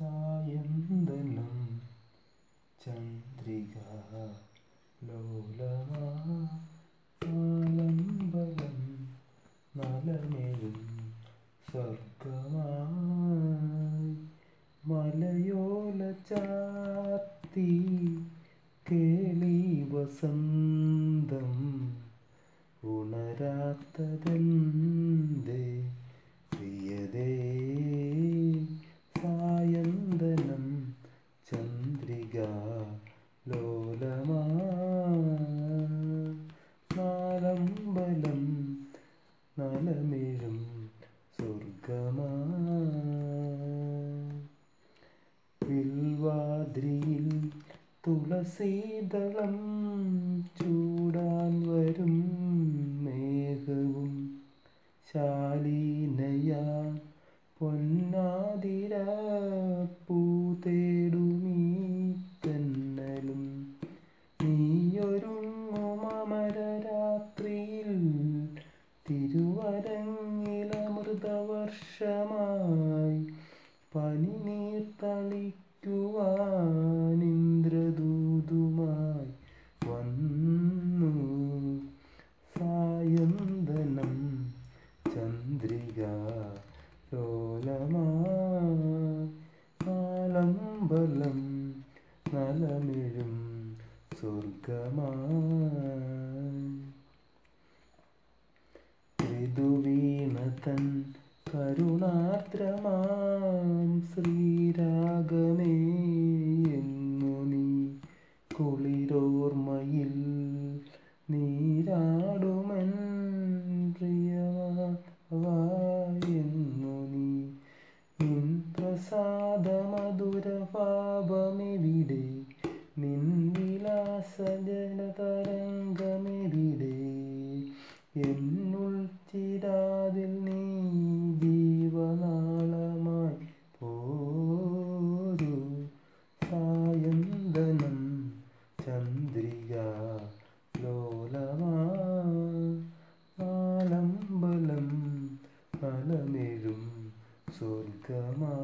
സായന്തനം ചന്ദ്രിക ലോലമാലംബലം നലമേഴും സ്വർഗമായി മലയോല ചാത്തി കേളി വസന്തം ഉണരാത്തതെന്തേ പ്രിയതേ സായന്തനം ചന്ദ്രിക ലോലമാ നാലമ്പലം നലമിഴും സ്വർഗമാ വിൽവാദ്രിയിൽ തുളസീതളം ചൂടാൻ വരും മേഘവും ശാലീനയാ പൊന്നാതിര പൂതേടുമീ തെന്നലും നീയൊരുങ്ങുമരരാത്രിയിൽ തിരുവരങ്ങിലമൃതവർഷമായി പനിനീർ തളിക്കുവാനിന്ദ്രദൂതുമായി വന്നു സായന്തനം ചന്ദ്രിക ലോലമാലംബലം നലമിഴും സ്വർഗമായി ഋതുവീണതൻ കരുണാദ്രമാം ശ്രീരാഗമേ എന്നു നീ കുളിരോർമ്മയിൽ നീരാടുമൻ പ്രിയവായെന്നു നീ നിൻ പ്രസാദമധുരഭാവമെവിടെ നിൻ വിലാസജലതരംഗമെവിടെ എന്നുൾ ചിരാതിൽ നീ ജീവനാളമായി പോരൂ സായന്തനം ചന്ദ്രിക ലോലമാലംബലം നലമെഴും സ്വർഗമാ